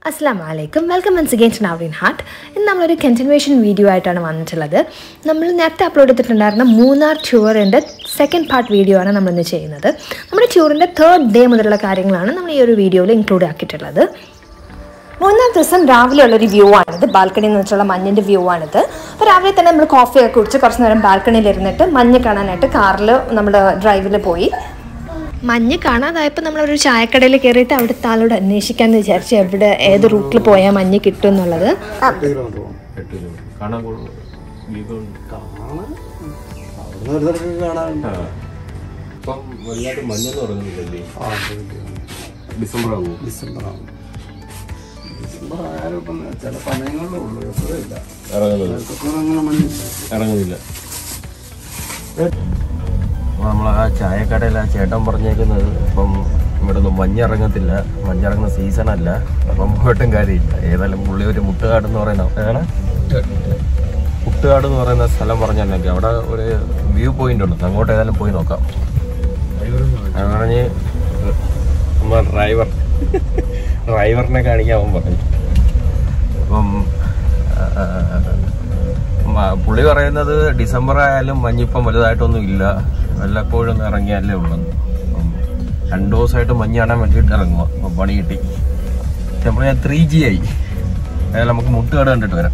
അസ്സാം വലൈക്കും welcome once again to Nourin heart ഇന്ന് നമ്മളൊരു കണ്ടിന്യൂവേഷൻ വീഡിയോ ആയിട്ടാണ് വന്നിട്ടുള്ളത് നമ്മൾ നേരത്തെ അപ്ലോഡ് ചെയ്തിട്ടുണ്ടായിരുന്ന മൂന്നാർ ടൂറിൻ്റെ സെക്കൻഡ് പാർട്ട് വീഡിയോ ആണ് നമ്മളിന്ന് ചെയ്യുന്നത് നമ്മുടെ ടൂറിൻ്റെ തേർഡ് ഡേ മുതലുള്ള കാര്യങ്ങളാണ് നമ്മൾ ഈ ഒരു വീഡിയോയിൽ ഇൻക്ലൂഡ് ആക്കിയിട്ടുള്ളത് മൂന്നാം ദിവസം രാവിലെ ഉള്ളൊരു വ്യൂ ആണിത് ബാൽക്കണിയിൽ നിന്നിട്ടുള്ള മഞ്ഞിൻ്റെ വ്യൂ ആണിത് അപ്പോൾ രാവിലെ തന്നെ നമ്മൾ കോഫിയൊക്കെ കുടിച്ച് കുറച്ച് നേരം ബാൽക്കണിയിൽ ഇരുന്നിട്ട് മഞ്ഞ് കാണാനായിട്ട് കാറിൽ നമ്മൾ ഡ്രൈവിൽ പോയി മഞ്ഞ് കാണാതായപ്പോൾ നമ്മളൊരു ചായക്കടയിൽ കയറിയിട്ട് അവിടുത്തെ ആളോട് അന്വേഷിക്കാമെന്ന് വിചാരിച്ചു എവിടെ ഏത് റൂട്ടിൽ പോയാൽ മഞ്ഞ് കിട്ടും എന്നുള്ളത് എട്ട് കിലോമീറ്റർ കാണാൻ കൊള്ളു- വീടുണ്ട്. അവിടുന്ന് ഒരു തിരക്ക് കാണാനുണ്ട് ആ. ഇപ്പം വലുതായിട്ട് മഞ്ഞെന്ന് പറയുന്നില്ലല്ലേ ആ ശരി. ഡിസംബർ ആകുമോ ഡിസംബർ ആവും ഡിസംബർ ആയാലും ഇപ്പം ചില സമയങ്ങളിലേ ഉള്ളൂ എപ്പോഴും ഇല്ല ഇറങ്ങുന്നത് ഇപ്പം അങ്ങനെ മഞ്ഞില്ല ഇറങ്ങുന്നില്ല നമ്മൾ ആ ചായക്കടയിൽ ആ ചേട്ടൻ പറഞ്ഞേക്കുന്നത് ഇപ്പം ഇവിടെ ഒന്നും മഞ്ഞിറങ്ങത്തില്ല മഞ്ഞിറങ്ങുന്ന സീസൺ അല്ല അപ്പം പോയിട്ടും കാര്യമില്ല ഏതായാലും പുള്ളി ഒരു മുട്ടുകാട് എന്ന് പറയുന്ന ഏതാണ് മുട്ടുകാട് എന്ന് പറയുന്ന സ്ഥലം പറഞ്ഞാൽ അവിടെ ഒരു വ്യൂ പോയിന്റ് ഉണ്ട് അങ്ങോട്ട് ഏതായാലും പോയി നോക്കാം അത് പറഞ്ഞ് നമ്മ ഡ്രൈവർ ഡ്രൈവറിനെ കാണിക്കാൻ അവൻ പറഞ്ഞു അപ്പം ആ, മ- പുള്ളി പറയുന്നത് ഡിസംബർ ആയാലും മഞ്ഞിപ്പം വലുതായിട്ടൊന്നും ഇല്ല വല്ലപ്പോഴും ഒന്ന് ഇറങ്ങിയാലേ ഉള്ളൂ അപ്പം രണ്ടു ദിവസമായിട്ട് മഞ്ഞ് കാണാൻ വേണ്ടിയിട്ട് ഇറങ്ങുക അപ്പം പണി കിട്ടി നമ്മൾ ഞാൻ ത്രീ ജി ആയി അതായത് നമുക്ക് മുട്ടുകട കണ്ടിട്ട് വരാം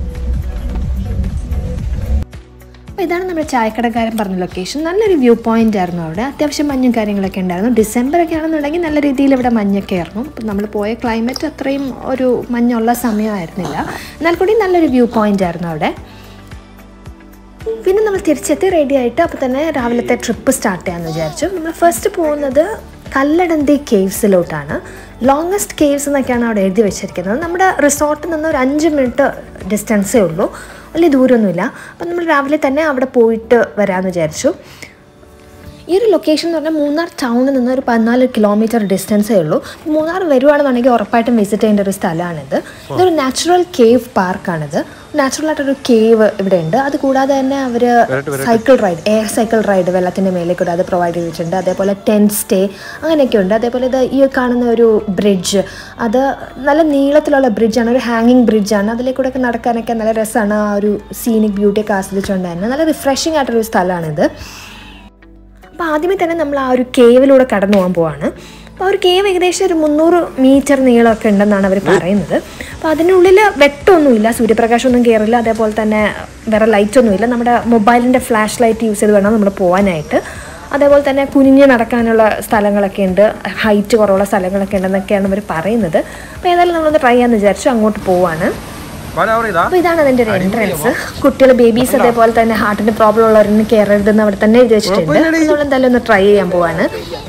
അപ്പോൾ ഇതാണ് നമ്മുടെ ചായക്കടക്കാരൻ പറഞ്ഞ ലൊക്കേഷൻ നല്ലൊരു വ്യൂ പോയിന്റ് ആയിരുന്നു അവിടെ അത്യാവശ്യം മഞ്ഞും കാര്യങ്ങളൊക്കെ ഉണ്ടായിരുന്നു ഡിസംബർ ഒക്കെ ആണെന്നുണ്ടെങ്കിൽ നല്ല രീതിയിൽ ഇവിടെ മഞ്ഞൊക്കെ ആയിരുന്നു അപ്പം നമ്മൾ പോയ ക്ലൈമറ്റ് അത്രയും ഒരു മഞ്ഞുള്ള സമയമായിരുന്നില്ല എന്നാൽ കൂടി നല്ലൊരു വ്യൂ പോയിന്റ് ആയിരുന്നു അവിടെ പിന്നെ നമ്മൾ തിരിച്ചെത്തി റെഡി ആയിട്ട് അപ്പോൾ തന്നെ രാവിലത്തെ ട്രിപ്പ് സ്റ്റാർട്ട് ചെയ്യാമെന്ന് വിചാരിച്ചു നമ്മൾ ഫസ്റ്റ് പോകുന്നത് കല്ലടന്തി കേവ്സിലോട്ടാണ് ലോങ്ങസ്റ്റ് കേവ്സ് എന്നൊക്കെയാണ് അവിടെ എഴുതി വെച്ചിരിക്കുന്നത് നമ്മുടെ റിസോർട്ടിൽ നിന്ന് ഒരു അഞ്ച് മിനിറ്റ് ഡിസ്റ്റൻസേ ഉള്ളൂ വലിയ ദൂരമൊന്നുമില്ല അപ്പം നമ്മൾ രാവിലെ തന്നെ അവിടെ പോയിട്ട് വരാമെന്ന് വിചാരിച്ചു ഈ ഒരു ലൊക്കേഷൻ എന്ന് പറഞ്ഞാൽ മൂന്നാർ ടൗണിൽ നിന്ന് ഒരു പതിനാല് കിലോമീറ്റർ ഡിസ്റ്റൻസേ ഉള്ളൂ മൂന്നാർ വരുവാണെന്നുണ്ടെങ്കിൽ ഉറപ്പായിട്ടും വിസിറ്റ് ചെയ്യേണ്ട ഒരു സ്ഥലമാണിത് ഇതൊരു നാച്ചുറൽ കേവ് പാർക്കാണിത് നാച്ചുറൽ ആയിട്ടൊരു കേവ് ഇവിടെ ഉണ്ട് അത് കൂടാതെ തന്നെ അവർ cycle ride air cycle ride വെള്ളത്തിൻ്റെ മേലെ കൂടെ അത് പ്രൊവൈഡ് ചെയ്തിട്ടുണ്ട് അതേപോലെ ടെൻറ്റ് സ്റ്റേ അങ്ങനെയൊക്കെ ഉണ്ട് അതേപോലെ ഇത് ഈ കാണുന്ന ഒരു ബ്രിഡ്ജ് അത് നല്ല നീളത്തിലുള്ള ബ്രിഡ്ജാണ് ഒരു ഹാങ്ങിങ് ബ്രിഡ്ജാണ് അതിലേക്കൂടെയൊക്കെ നടക്കാനൊക്കെ നല്ല രസമാണ് ആ ഒരു സീനിക് ബ്യൂട്ടിയൊക്കെ ആസ്വദിച്ചുകൊണ്ട് തന്നെ നല്ല റിഫ്രഷിംഗ് ആയിട്ടൊരു സ്ഥലമാണിത് അപ്പോൾ ആദ്യമേ തന്നെ നമ്മൾ ആ ഒരു കേവിലൂടെ കടന്നു പോകാൻ പോവാണ് അപ്പോൾ ആ ഒരു കേവ് ഏകദേശം ഒരു മുന്നൂറ് മീറ്റർ നീളമൊക്കെ ഉണ്ടെന്നാണ് അവർ പറയുന്നത് അപ്പോൾ അതിനുള്ളിൽ വെട്ടമൊന്നുമില്ല സൂര്യപ്രകാശമൊന്നും കയറില്ല അതേപോലെ തന്നെ വേറെ ലൈറ്റൊന്നുമില്ല നമ്മുടെ മൊബൈലിൻ്റെ ഫ്ലാഷ് ലൈറ്റ് യൂസ് ചെയ്ത് വേണം നമ്മൾ പോകാനായിട്ട് അതേപോലെ തന്നെ കുനിഞ്ഞ് നടക്കാനുള്ള സ്ഥലങ്ങളൊക്കെ ഉണ്ട് ഹൈറ്റ് കുറവുള്ള സ്ഥലങ്ങളൊക്കെ ഉണ്ടെന്നൊക്കെയാണ് അവർ പറയുന്നത് അപ്പോൾ ഏതായാലും നമ്മളൊന്ന് ട്രൈ ചെയ്യാമെന്ന് വിചാരിച്ചു അങ്ങോട്ട് പോവാണ് അപ്പോൾ ഇതാണ് അതിന്റെ ഒരു എൻട്രൻസ് കുട്ടികൾ ബേബീസ് അതേപോലെ തന്നെ ഹാർട്ടിന് പ്രോബ്ലം ഉള്ളവരൊന്നും കയറരുതെന്ന് അവിടെ തന്നെ എഴുതി വെച്ചിട്ടുണ്ട് നമ്മൾ എന്തായാലും ഒന്ന് ട്രൈ ചെയ്യാൻ പോവാണ്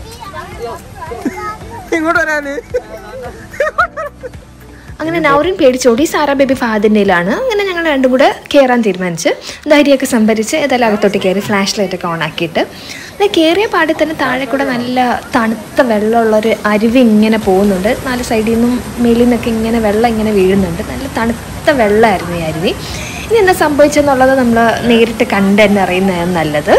അങ്ങനെ നൗറിൻ പേടിച്ചോടി സാറ ബേബി ഫാദിൻ്റെയിലാണ് അങ്ങനെ ഞങ്ങൾ രണ്ടും കൂടെ കയറാൻ തീരുമാനിച്ച് ധൈര്യമൊക്കെ സംഭരിച്ച് ഏതായാലും അകത്തോട്ട് കയറി ഫ്ലാഷ് ലൈറ്റൊക്കെ ഓൺ ആക്കിയിട്ട് എന്നാൽ കയറിയ പാടിൽ തന്നെ താഴെ കൂടെ നല്ല തണുത്ത വെള്ളമുള്ളൊരു അരുവി ഇങ്ങനെ പോകുന്നുണ്ട് നാല് സൈഡിൽ നിന്നും മേലിൽ നിന്നൊക്കെ ഇങ്ങനെ വെള്ളം ഇങ്ങനെ വീഴുന്നുണ്ട് നല്ല തണുത്ത വെള്ളമായിരുന്നു ഈ അരുവി ഇനി എന്താ സംഭവിച്ചെന്നുള്ളത് നമ്മൾ നേരിട്ട് കണ്ട് തന്നെ അറിയുന്നതാണ് നല്ലത്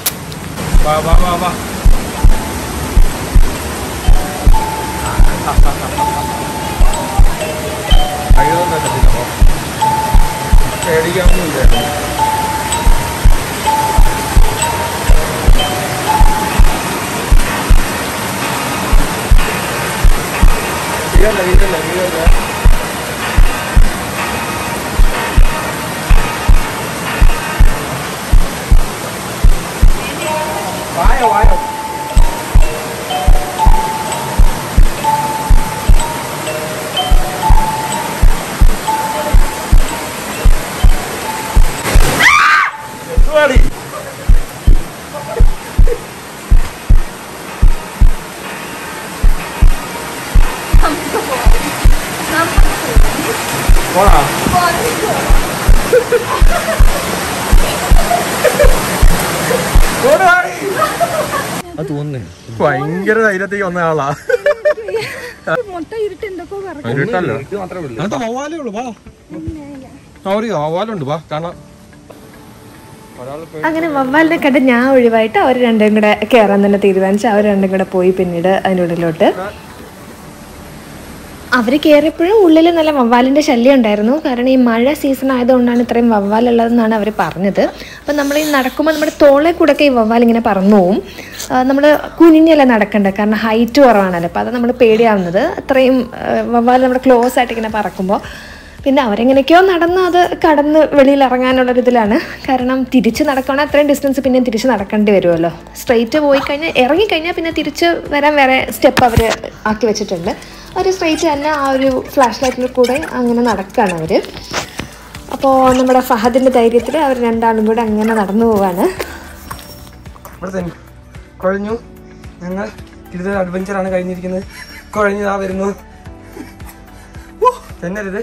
ഭയങ്കര ധൈര്യത്തേക്ക് വന്ന ആളാ ഇരുട്ടല്ലോ അങ്ങനത്തെ വവ്വാലേ ഉള്ളു വാ സോറി വവ്വാലുണ്ട് വാ കാണാം അങ്ങനെ വവ്വാലിനെ കണ്ട് ഞാൻ ഒഴിവായിട്ട് അവർ രണ്ടും കൂടെ കയറാൻ തന്നെ തീരുമാനിച്ചു അവർ രണ്ടും കൂടെ പോയി പിന്നീട് അതിൻ്റെ ഉള്ളിലോട്ട് അവർ കയറിയപ്പോഴും ഉള്ളിൽ നല്ല വവ്വാലിൻ്റെ ശല്യം ഉണ്ടായിരുന്നു കാരണം ഈ മഴ സീസൺ ആയതുകൊണ്ടാണ് ഇത്രയും വവ്വാലുള്ളതെന്നാണ് അവർ പറഞ്ഞത് അപ്പം നമ്മൾ ഈ നടക്കുമ്പോൾ നമ്മുടെ തോളെ കൂടെയൊക്കെ ഈ വവ്വാൽ ഇങ്ങനെ പറന്നു പോവും നമ്മൾ കുനിഞ്ഞല്ല നടക്കണ്ട കാരണം ഹൈറ്റ് കുറവാണല്ലോ അപ്പോൾ അത് നമ്മൾ പേടിയാവുന്നത് അത്രയും ആ, വവ്വാൽ നമ്മുടെ ക്ലോസ് ആയിട്ട് ഇങ്ങനെ പറക്കുമ്പോൾ പിന്നെ അവരെങ്ങനെയൊക്കെയോ നടന്ന് അത് കടന്ന് വെളിയിൽ ഇറങ്ങാനുള്ളൊരിതിലാണ് കാരണം തിരിച്ച് നടക്കുകയാണെങ്കിൽ അത്രയും ഡിസ്റ്റൻസ് പിന്നെ തിരിച്ച് നടക്കേണ്ടി വരുമല്ലോ സ്ട്രെയിറ്റ് പോയി കഴിഞ്ഞാൽ ഇറങ്ങിക്കഴിഞ്ഞാൽ പിന്നെ തിരിച്ച് വരാൻ വേറെ സ്റ്റെപ്പ് അവർ ആക്കി വെച്ചിട്ടുണ്ട് അവർ സ്ട്രെയിറ്റ് തന്നെ ആ ഒരു ഫ്ലാഷ് ലൈറ്റിൽ കൂടെ അങ്ങനെ നടക്കുകയാണ് അവർ അപ്പോൾ നമ്മുടെ ഫഹദിൻ്റെ ധൈര്യത്തിൽ അവർ രണ്ടാളും കൂടെ അങ്ങനെ നടന്നു പോവാണ് ഇവിടെ തന്നെ കുഴഞ്ഞു ഞങ്ങൾ ഇത് അഡ്വഞ്ചറാണ് കഴിഞ്ഞിരിക്കുന്നത് കുഴഞ്ഞതാ വരുന്നു ഊ, തെന്നരുത്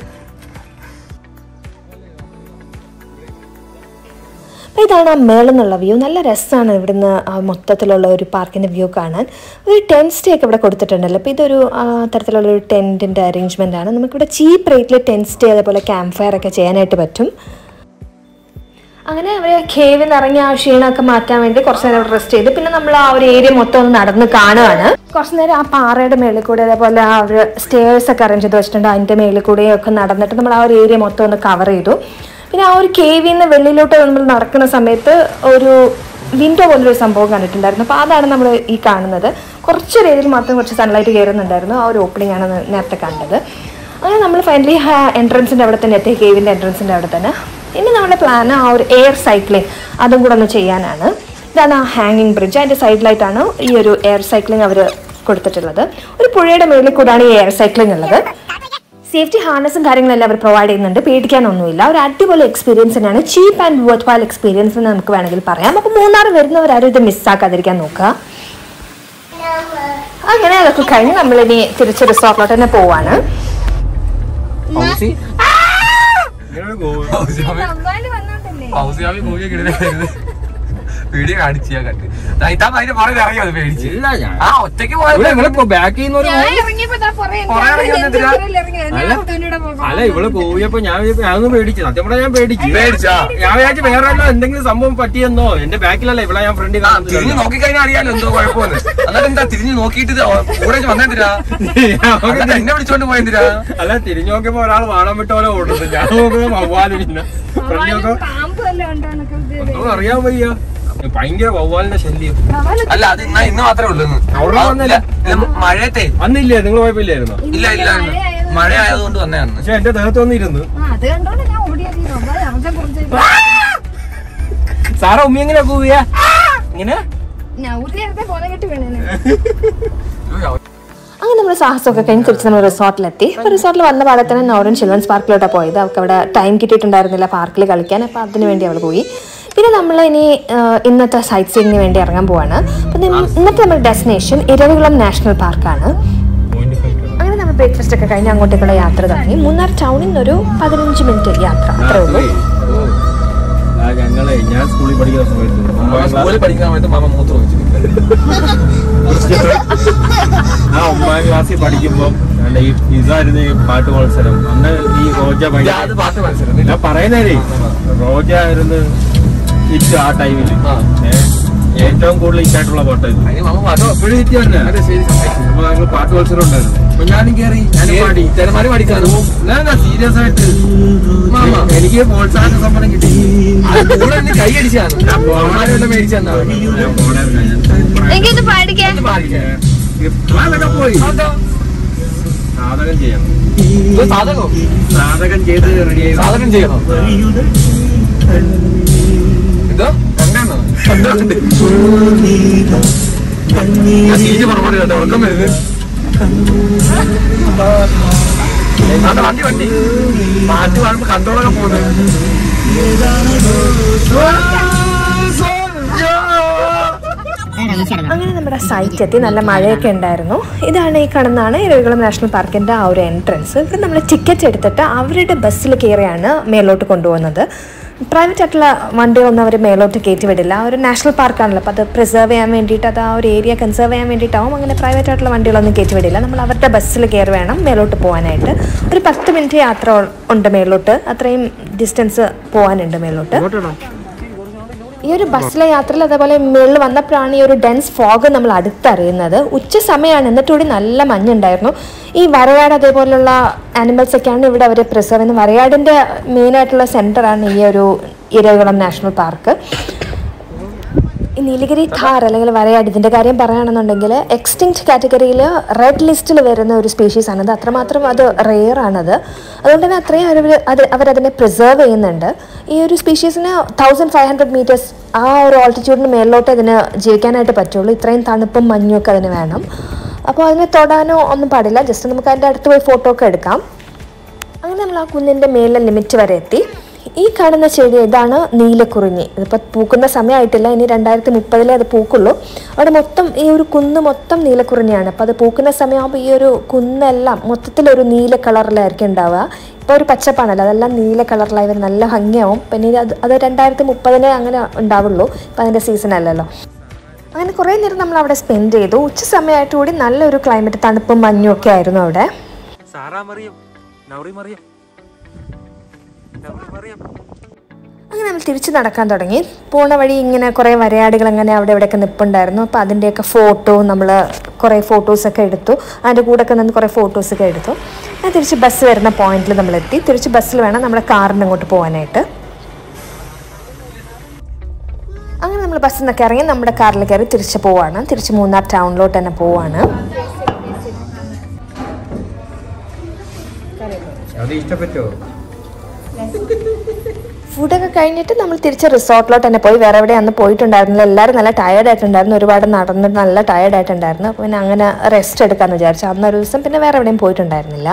അപ്പോൾ ഇതാണ് ആ മേളിൽ നിന്നുള്ള വ്യൂ നല്ല രസമാണ് ഇവിടുന്ന് ആ മൊത്തത്തിലുള്ള ഒരു പാർക്കിൻ്റെ വ്യൂ കാണാൻ ഒരു ടെൻറ്റ് സ്റ്റേ ഒക്കെ ഇവിടെ കൊടുത്തിട്ടുണ്ടല്ലോ അപ്പോൾ ഇതൊരു ആ, തരത്തിലുള്ള ഒരു ടെൻറ്റിൻ്റെ അറേഞ്ച്മെൻ്റ് ആണ് നമുക്കിവിടെ ചീപ്പ് റേറ്റിൽ ടെൻറ്റ് സ്റ്റേ അതേപോലെ ക്യാമ്പ് ഫയർ ഒക്കെ ചെയ്യാനായിട്ട് പറ്റും അങ്ങനെ അവർ കേവിൽ നിന്ന് ഇറങ്ങി ആ ക്ഷീണമൊക്കെ മാറ്റാൻ വേണ്ടി കുറച്ച് നേരം റെസ്റ്റ് ചെയ്ത് പിന്നെ നമ്മൾ ആ ഒരു ഏരിയ മൊത്തം ഒന്ന് നടന്ന് കാണുകയാണ് കുറച്ച് നേരം ആ പാറയുടെ മേളിൽ കൂടെ അതേപോലെ ആ ഒരു സ്റ്റേഴ്സ് ഒക്കെ അറേഞ്ച് ചെയ്ത് വെച്ചിട്ടുണ്ട് അതിൻ്റെ മേളിൽ കൂടെയും ഒക്കെ നടന്നിട്ട് നമ്മൾ ആ ഒരു ഏരിയ മൊത്തം ഒന്ന് കവർ ചെയ്തു പിന്നെ ആ ഒരു കേവിൽ നിന്ന് വെള്ളിയിലോട്ട് നമ്മൾ നടക്കുന്ന സമയത്ത് ഒരു വിൻഡോ പോലൊരു സംഭവം കണ്ടിട്ടുണ്ടായിരുന്നു അപ്പോൾ അതാണ് നമ്മൾ ഈ കാണുന്നത് കുറച്ച് രീതിയിൽ മാത്രം കുറച്ച് സൺലൈറ്റ് കയറുന്നുണ്ടായിരുന്നു ആ ഒരു ഓപ്പണിംഗ് ആണ് നേരത്തെ കണ്ടത് അങ്ങനെ നമ്മൾ ഫൈനലി എൻട്രൻസിൻ്റെ അവിടെ തന്നെ എത്തി കേവിൻ്റെ എൻട്രൻസിൻ്റെ അവിടെ തന്നെ ഇനി നമ്മുടെ പ്ലാൻ ആ ഒരു എയർ സൈക്ലിംഗ് അതും കൂടെ ഒന്ന് ചെയ്യാനാണ് ഇതാണ് ആ ഹാങ്ങിങ് ബ്രിഡ്ജ് അതിൻ്റെ സൈഡിലായിട്ടാണ് ഈ ഒരു എയർ സൈക്ലിംഗ് അവർ കൊടുത്തിട്ടുള്ളത് ഒരു പുഴയുടെ മേളിൽ കൂടാണ് ഈ എയർ സൈക്ലിംഗ് ഉള്ളത് സേഫ്റ്റി ഹാർനസും കാര്യങ്ങളെല്ലാം അവർ പ്രൊവൈഡ് ചെയ്യുന്നുണ്ട് പേടിക്കാനൊന്നുമില്ല ഒരു അടിപൊളി എക്സ്പീരിയൻസ് തന്നെയാണ് cheap and worth value experience എന്ന് നമുക്ക് വേണമെങ്കിൽ പറയാം അപ്പോൾ മൂന്നാർ വരുന്നവരാരും ഇത് മിസ്സാക്കാതിരിക്കാൻ നോക്കുക അങ്ങനെ അതൊക്കെ കഴിഞ്ഞ് നമ്മളിനി തിരിച്ച് റിസോർട്ടിലോട്ട് തന്നെ പോവാണ് വീഡിയോ കാണിച്ചു ഞാൻ കണ്ട് ഇതാ അതിന്റെ പുറകെ ഇറങ്ങി അത് പേടിച്ച് ഇല്ല ഞാൻ ആ ഒറ്റയ്ക്ക് പോയത് ഇവിടെ ഇവിടെ ബാക്കിൽ നിന്ന് ഒരു പുറകെ ഇറങ്ങി വന്നിട്ടില്ല അല്ല ഇവള് പോയപ്പോ ഞാൻ വിചാരിച്ചു, ഞാനൊന്ന് പേടിച്ചു സത്യം പറഞ്ഞാൽ ഞാൻ പേടിച്ചു പേടിച്ചാ? ഞാൻ വിചാരിച്ചു വേറെ വല്ല എന്തെങ്കിലും സംഭവം പറ്റിയെന്നോ എന്റെ ബാക്കിലല്ല ഇവിടെ ഞാൻ ഫ്രണ്ടിൽ ആ തിരിഞ്ഞു നോക്കിക്കഴിഞ്ഞാൽ അറിയാലോ എന്തോ കുഴപ്പമെന്ന് എന്നിട്ട് എന്താ തിരിഞ്ഞു നോക്കിയിട്ട് ഇത് കൂടെ വന്നെന്തിരാ എന്നിട്ട് എന്നെ വിളിച്ചോണ്ട് പോയെന്തിരാ അല്ല തിരിഞ്ഞു നോക്കിയപ്പോ ഒരാൾ വാണം വിട്ട പോലെ ഓടുന്നു ഞാൻ നോക്കുമ്പോ വവ്വാല് പിന്നെ ഫ്രണ്ടിൽ നോക്കാം ഒന്നും അറിയാൻ വയ്യ ഭയങ്കര വവ്വാലിന്റെ ശല്യം അല്ല അത് ഇന്ന് ഇന്ന് മാത്രമേ ഉള്ളൂ ഇന്ന്. അവിടെ ആ, വന്നില്ല. ഇല്ല, ഇല്ല, മഴയത്തെ അന്നില്ലേ നിങ്ങൾ പോയപ്പില്ലായിരുന്നോ ഇല്ല ഇല്ല മഴ ആയതുകൊണ്ട് വന്നതാണ് പക്ഷെ എന്റെ ദേഹത്ത് വന്നിരുന്നു അത് കണ്ടോണ്ട് ഞാൻ ഓടിയത് അവരുടെ കുറിച്ച് സാറ ഉമ്മി എങ്ങനെ പോവുക ഇങ്ങനെ ഞാൻ ഊരിയത്തെ പോലെ കെട്ടി വീണേനെ അങ്ങനെ നമ്മൾ സാഹസമൊക്കെ കഴിഞ്ഞ് തിരിച്ച് നമ്മൾ റിസോർട്ടിലെത്തി അപ്പോൾ റിസോർട്ടിൽ വന്ന പാടെ തന്നെ നോറൻ ചിൽഡ്രൻസ് പാർക്കിലോട്ടാണ് പോയത് അവൾക്ക് അവിടെ ടൈം കിട്ടിയിട്ടുണ്ടായിരുന്നില്ല പാർക്കിൽ കളിക്കാൻ അപ്പോൾ അതിന് വേണ്ടി അവൾ പോയി പിന്നെ നമ്മൾ ഇനി ആ, ഇന്നത്തെ സൈറ്റ് സീയിങ്ങിന് വേണ്ടി ഇറങ്ങാൻ പോവാണ് അപ്പം നിം- ഇന്നത്തെ നമ്മുടെ ഡെസ്റ്റിനേഷൻ ഇരവികുളം നാഷണൽ പാർക്കാണ് അങ്ങനെ നമ്മൾ ബ്രേക്ക്ഫാസ്റ്റ് ഒക്കെ കഴിഞ്ഞ് അങ്ങോട്ടേക്കുള്ള യാത്ര തുടങ്ങി മൂന്നാർ ടൗണിൽ നിന്നൊരു പതിനഞ്ച് മിനിറ്റ് യാത്ര അത്രേ ഉള്ളൂ ഞങ്ങളെ ഞാൻ സ്കൂളിൽ പഠിക്കുന്ന സമയത്ത് ഒമ്പതാം സ്കൂളിൽ പഠിക്കുന്ന സമയത്ത് മാമ മൂത്രം വെച്ചിട്ടുണ്ട് ആ ഒമ്പതാം ക്ലാസ്സിൽ പഠിക്കുമ്പോ അല്ല ഈ ഇതായിരുന്നു ഈ പാട്ട് മത്സരം അന്ന് ഈ റോജ ഭയങ്കര അത് പാട്ട് മത്സരം ഞാൻ പറയുന്നേ റോജ ആയിരുന്നു ഹിറ്റ് ആ ടൈമിൽ ആ. ഏറ്റവും കൂടുതൽ ഹിറ്റായിട്ടുള്ള പാട്ടായിരുന്നു അതിന് മാമ പാട്ട് എപ്പോഴും ഹിറ്റ് തന്നെ അതെ ശരി സമ്മതിച്ചു. അപ്പൊ ഞങ്ങൾ പാട്ട് മത്സരം ഉണ്ടായിരുന്നു അപ്പൊ ഞാനും കേറി ഞാനും പാടി ചിലമാര് പഠിക്കാനും സീരിയസ് ആയിട്ട് മാമ. എനിക്ക് പ്രോത്സാഹന സമ്മാനം കിട്ടി കൂടെ നിന്ന് കൈ അടിച്ചാണ് അമ്മമാരെ വല്ല മേടിച്ചു തന്നാണ് ഞാൻ പോണായിരുന്നു ഞാൻ എനിക്കൊന്ന് പാടിക്കാൻ അതൊക്കെ പോയി സാധകം ചെയ്യണം സാധകം സാധകം ചെയ്ത് റെഡി ആയി സാധകം ചെയ്യണം എന്തോ കണ്ടാണോ കണ്ടുണ്ട് ഞാൻ സീറ്റ് പുറമോട്ട് കേട്ടോ ഉറക്കം വരുന്നത് അത് വണ്ടി വണ്ടി മാറ്റി കാണുമ്പോ കണ്ടോളൊക്കെ പോകുന്നത് അങ്ങനെ നമ്മുടെ സൈറ്റ് എത്തി നല്ല മഴയൊക്കെ ഉണ്ടായിരുന്നു ഇതാണ് ഈ കാണുന്നതാണ് ഇരവികുളം നാഷണൽ പാർക്കിൻ്റെ ആ ഒരു എൻട്രൻസ് ഇവിടെ നമ്മൾ ടിക്കറ്റ് എടുത്തിട്ട് അവരുടെ ബസ്സിൽ കയറിയാണ് മേലോട്ട് കൊണ്ടുപോകുന്നത് പ്രൈവറ്റ് ആയിട്ടുള്ള വണ്ടികളൊന്നും അവർ മേലോട്ട് കയറ്റി വിടില്ല ആ ഒരു നാഷണൽ പാർക്കാണല്ലോ അപ്പോൾ അത് പ്രിസർവ് ചെയ്യാൻ വേണ്ടിയിട്ട് അത് ആ ഒരു ഏരിയ കൺസേർവ് ചെയ്യാൻ വേണ്ടിയിട്ടാവും അങ്ങനെ പ്രൈവറ്റ് ആയിട്ടുള്ള വണ്ടികളൊന്നും കയറ്റി വിടില്ല നമ്മൾ അവരുടെ ബസ്സിൽ കയറി വേണം മേലോട്ട് പോകാനായിട്ട് ഒരു പത്ത് മിനിറ്റ് യാത്ര ഉണ്ട് മേലോട്ട് അത്രയും ഡിസ്റ്റൻസ് പോകാനുണ്ട് മേലോട്ട് ഈ ഒരു ബസ്സിലെ യാത്രയിൽ അതേപോലെ മുകളിൽ വന്നപ്പോഴാണ് ഈ ഒരു ഡെൻസ് ഫോഗ് നമ്മൾ അടുത്തറിയുന്നത് ഉച്ച സമയമാണ് എന്നിട്ടുകൂടി നല്ല മഞ്ഞുണ്ടായിരുന്നു ഈ വരയാട് അതേപോലുള്ള ആനിമൽസ് ഒക്കെയാണ് ഇവിടെ അവർ പ്രിസർവ് ചെയ്യുന്നത് വരയാടിൻ്റെ മെയിനായിട്ടുള്ള സെൻറ്ററാണ് ഈ ഒരു ഇരകുളം നാഷണൽ പാർക്ക് ഈ നീലഗിരി ഥാർ അല്ലെങ്കിൽ വരയാട് ഇതിൻ്റെ കാര്യം പറയുകയാണെന്നുണ്ടെങ്കിൽ എക്സ്റ്റിങ്ക്റ്റ് കാറ്റഗറിയിൽ റെഡ് ലിസ്റ്റിൽ വരുന്ന ഒരു സ്പീഷീസ് ആണത് അത്രമാത്രം അത് റെയർ ആണത് അതുകൊണ്ട് തന്നെ അത്രയും അവർ അത് അവരതിനെ പ്രിസർവ് ചെയ്യുന്നുണ്ട് ഈ ഒരു സ്പീഷീസിന് തൗസൻഡ് ഫൈവ് ഹൺഡ്രഡ് മീറ്റേഴ്സ് ആ ഒരു ഓൾട്ടിറ്റ്യൂഡിന് മേളിലോട്ട് ഇതിന് ജീവിക്കാനായിട്ട് പറ്റുള്ളൂ ഇത്രയും തണുപ്പും മഞ്ഞും ഒക്കെ അതിന് വേണം അപ്പോൾ അതിനെ തൊടാനോ ഒന്നും പാടില്ല ജസ്റ്റ് നമുക്ക് അതിൻ്റെ അടുത്ത് പോയി ഫോട്ടോ ഒക്കെ എടുക്കാം അങ്ങനെ നമ്മൾ ആ കുന്നിൻ്റെ മേലെ ലിമിറ്റ് വരെ എത്തി ഈ കാണുന്ന ചെടി ഇതാണ് നീലക്കുറിഞ്ഞി ഇതിപ്പോൾ പൂക്കുന്ന സമയമായിട്ടില്ല ഇനി രണ്ടായിരത്തി മുപ്പതിലേ അത് പൂക്കുള്ളൂ അവിടെ മൊത്തം ഈ ഒരു കുന്ന് മൊത്തം നീലക്കുറിഞ്ഞിയാണ് അപ്പോൾ അത് പൂക്കുന്ന സമയമാകുമ്പോൾ ഈ ഒരു കുന്നെല്ലാം മൊത്തത്തിലൊരു നീല കളറിലായിരിക്കും ഉണ്ടാവുക ഇപ്പോൾ ഒരു പച്ചപ്പാണല്ലോ അതെല്ലാം നീല കളറിലായി വരും നല്ല ഭംഗിയാവും പിന്നെ ഇത് അത് അത് രണ്ടായിരത്തി മുപ്പതിനെ അങ്ങനെ ഉണ്ടാവുള്ളൂ ഇപ്പം അതിൻ്റെ സീസൺ അല്ലല്ലോ അങ്ങനെ കുറേ നേരം നമ്മൾ അവിടെ സ്പെൻഡ് ചെയ്തു ഉച്ച സമയമായിട്ട് കൂടി നല്ലൊരു ക്ലൈമറ്റ് തണുപ്പും മഞ്ഞും ഒക്കെ ആയിരുന്നു അവിടെ സാറാ മറിയം നൗറി മറിയം നൗറി മറിയം അങ്ങനെ നമ്മൾ തിരിച്ച് നടക്കാൻ തുടങ്ങി പോണ വഴി ഇങ്ങനെ കുറേ വരയാടുകൾ അങ്ങനെ അവിടെ ഇവിടെയൊക്കെ നിൽപ്പുണ്ടായിരുന്നു അപ്പോൾ അതിൻ്റെയൊക്കെ ഫോട്ടോ നമ്മൾ കുറേ ഫോട്ടോസൊക്കെ എടുത്തു അതിൻ്റെ കൂടെയൊക്കെ നിന്ന് കുറേ ഫോട്ടോസൊക്കെ എടുത്തു അങ്ങനെ തിരിച്ച് ബസ് വരുന്ന പോയിന്റിൽ നമ്മൾ എത്തി തിരിച്ച് ബസ്സിൽ വേണം നമ്മുടെ കാറിന് അങ്ങോട്ട് പോകാനായിട്ട് അങ്ങനെ നമ്മൾ ബസ്സിൽ നിന്നൊക്കെ ഇറങ്ങി നമ്മുടെ കാറിൽ കയറി തിരിച്ച് പോവാണ് തിരിച്ച് മൂന്നാർ ടൗണിലോട്ട് തന്നെ പോവാണ് അത് ഇഷ്ടപ്പെട്ടോ ഫുഡൊക്കെ കഴിഞ്ഞിട്ട് നമ്മൾ തിരിച്ച് റിസോർട്ടിലോട്ട് തന്നെ പോയി വേറെ എവിടെ അന്ന് പോയിട്ടുണ്ടായിരുന്നില്ല എല്ലാവരും നല്ല ടയേർഡ് ആയിട്ടുണ്ടായിരുന്നു ഒരുപാട് നടന്നിട്ട് നല്ല ടയേർഡ് ആയിട്ടുണ്ടായിരുന്നു അപ്പോൾ പിന്നെ അങ്ങനെ റെസ്റ്റ് എടുക്കാമെന്ന് വിചാരിച്ചു അന്നൊരു ദിവസം പിന്നെ വേറെ എവിടെയും പോയിട്ടുണ്ടായിരുന്നില്ല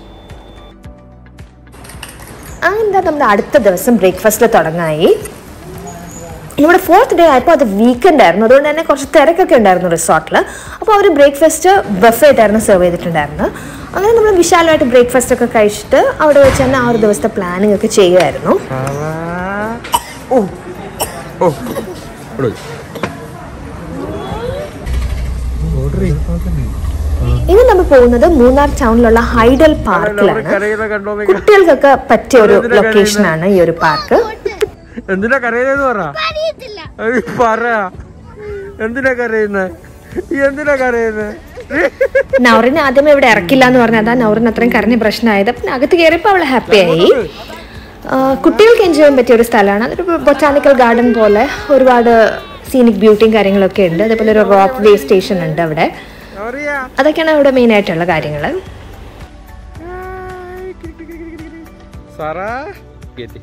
അങ്ങനെ നമ്മുടെ അടുത്ത ദിവസം ബ്രേക്ക്ഫാസ്റ്റിൽ തുടങ്ങായി നമ്മുടെ ഫോർത്ത് ഡേ ആയപ്പോൾ അത് വീക്കെൻഡ് ആയിരുന്നു അതുകൊണ്ട് തന്നെ കുറച്ച് തിരക്കൊക്കെ ഉണ്ടായിരുന്നു റിസോർട്ടിൽ അപ്പോൾ അവർ ബ്രേക്ക്ഫാസ്റ്റ് ബഫേറ്റ് ആയിരുന്നു സെർവ് ചെയ്തിട്ടുണ്ടായിരുന്നു അങ്ങനെ നമ്മൾ വിശാലമായിട്ട് ബ്രേക്ക്ഫാസ്റ്റ് ഒക്കെ കഴിച്ചിട്ട് അവിടെ വെച്ച് തന്നെ ആ ഒരു ദിവസത്തെ പ്ലാനിങ് ഒക്കെ ചെയ്യുമായിരുന്നു ഓ ഓ ഇവിടെ ഇനി നമ്മൾ പോകുന്നത് മൂന്നാർ ടൗണിലുള്ള ഹൈഡൽ പാർക്കിലാണ് കുട്ടികൾക്കൊക്കെ പറ്റിയ ഒരു ലൊക്കേഷനാണ് ഈ ഒരു പാർക്ക് എന്തിനാ കരയുന്നതെന്ന് പറ അത് പറ എന്തിനാ കരയുന്നത് എന്തിനാ കരയുന്നത് നൗറിനെ ആദ്യമേ ഇവിടെ ഇറക്കില്ല എന്ന് പറഞ്ഞാൽ അതാ നൗറിന് അത്രയും കരഞ്ഞ പ്രശ്നമായത് പിന്നെ അകത്ത് കയറിയപ്പോൾ അവൾ ഹാപ്പിയായി കുട്ടികൾക്ക് എൻജോയ് ചെയ്യാൻ പറ്റിയ ഒരു സ്ഥലമാണ് അതൊരു ബൊട്ടാനിക്കൽ ഗാർഡൻ പോലെ ഒരുപാട് സീനിക് ബ്യൂട്ടിയും കാര്യങ്ങളൊക്കെ ഉണ്ട് അതേപോലെ ഒരു റോക്ക് വേ സ്റ്റേഷൻ ഉണ്ട് അവിടെ അറിയാ അതൊക്കെയാണ് ഇവിടെ മെയിൻ ആയിട്ടുള്ള കാര്യങ്ങൾ സാറാ കേട്ടി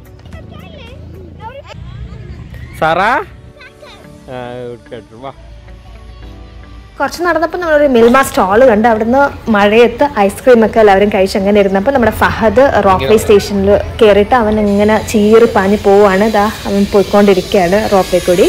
സാറാ ആ, കേട്ടു വാ കുറച്ച് നടന്നപ്പോൾ നമ്മളൊരു മിൽമ സ്റ്റോൾ കണ്ട് അവിടുന്ന് മഴയത്ത് ഐസ്ക്രീം ഒക്കെ എല്ലാവരും കഴിച്ച് അങ്ങനെ ഇരുന്നപ്പോൾ നമ്മുടെ ഫഹദ് റോപ്പ് വേ സ്റ്റേഷനിൽ കയറിയിട്ട് അവൻ ഇങ്ങനെ ചീറി പാഞ്ഞ് പോവാണ് ഇതാ അവൻ പോയിക്കൊണ്ടിരിക്കുകയാണ് റോപ്പ് വേ കൂടി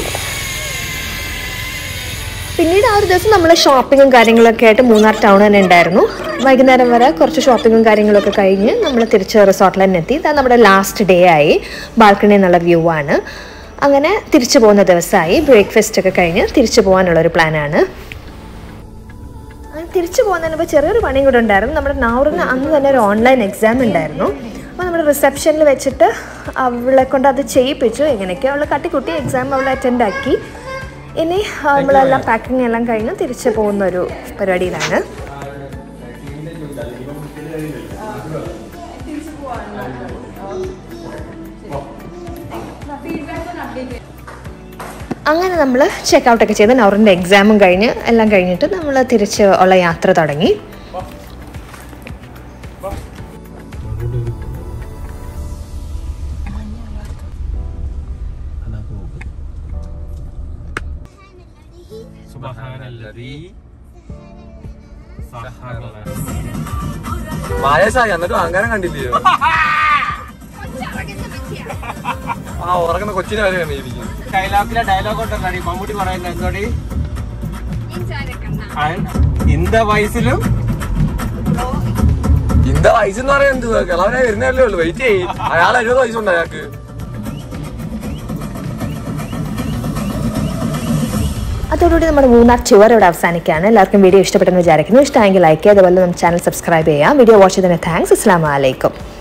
പിന്നീട് ആ ഒരു ദിവസം നമ്മൾ ഷോപ്പിങ്ങും കാര്യങ്ങളൊക്കെ ആയിട്ട് മൂന്നാർ ടൗൺ തന്നെ ഉണ്ടായിരുന്നു വൈകുന്നേരം വരെ കുറച്ച് ഷോപ്പിങ്ങും കാര്യങ്ങളൊക്കെ കഴിഞ്ഞ് നമ്മൾ തിരിച്ച് റിസോർട്ടിൽ തന്നെ എത്തി ഇതാ നമ്മുടെ ലാസ്റ്റ് ഡേ ആയി ബാൽക്കണി എന്നുള്ള വ്യൂ ആണ് അങ്ങനെ തിരിച്ചു പോകുന്ന ദിവസമായി ബ്രേക്ക്ഫാസ്റ്റ് ഒക്കെ കഴിഞ്ഞ് തിരിച്ചു പോകാനുള്ളൊരു പ്ലാനാണ് അങ്ങനെ തിരിച്ചു പോകുന്നതിന് മുമ്പ് ചെറിയൊരു പണിയും കൂടെ ഉണ്ടായിരുന്നു നമ്മുടെ നാവറിന് അന്ന് തന്നെ ഒരു ഓൺലൈൻ എക്സാം ഉണ്ടായിരുന്നു അപ്പോൾ നമ്മുടെ റിസപ്ഷനിൽ വെച്ചിട്ട് അവളെ കൊണ്ട് അത് ചെയ്യിപ്പിച്ചു എങ്ങനെയൊക്കെ അവൾ കട്ടിക്കുട്ടി എക്സാം അവൾ അറ്റൻഡ് ആക്കി ഇനി നമ്മളെല്ലാം പാക്കിംഗ് എല്ലാം കഴിഞ്ഞ് തിരിച്ചു പോകുന്ന ഒരു പരിപാടിയിലാണ് അങ്ങനെ നമ്മൾ ചെക്ക് ഔട്ടൊക്കെ ചെയ്ത് നൗറിൻ്റെ എക്സാമും കഴിഞ്ഞ് എല്ലാം കഴിഞ്ഞിട്ട് നമ്മൾ തിരിച്ച് ഉള്ള യാത്ര തുടങ്ങി മായസായി എന്നിട്ടും അഹങ്കാരം കണ്ടില്ലയോ ആ ഉറങ്ങുന്ന കൊച്ചിനെ വരെ കണ്ടിരിക്കും ഡയലോഗിലെ ഡയലോഗ് ഉണ്ടല്ലോ മമ്മൂട്ടി പറയുന്നത് എന്തോടി ഇന്ത വയസ്സിലും ഇന്ത വയസ്സെന്ന് പറയാൻ എന്ത് കിളവനായി വരുന്നല്ലേ ഉള്ളു വെയിറ്റ് ചെയ്യും അയാൾ എഴുപത് വയസ്സുണ്ട് അയാൾക്ക് അതോടുകൂടി നമ്മുടെ മൂന്നാർ ടൂർ ഇവിടെ അവസാനിക്കുകയാണ് എല്ലാവർക്കും വീഡിയോ ഇഷ്ടപ്പെട്ടെന്ന് വിചാരിക്കുന്നു ഇഷ്ടമെങ്കിൽ ലൈക്ക് ചെയ്യുക അതുപോലെ നമ്മുടെ ചാനൽ സബ്സ്ക്രൈബ് ചെയ്യാം വീഡിയോ വാച്ച് ചെയ്തതിന് താങ്ക്സ് അസ്സാം വലൈക്കും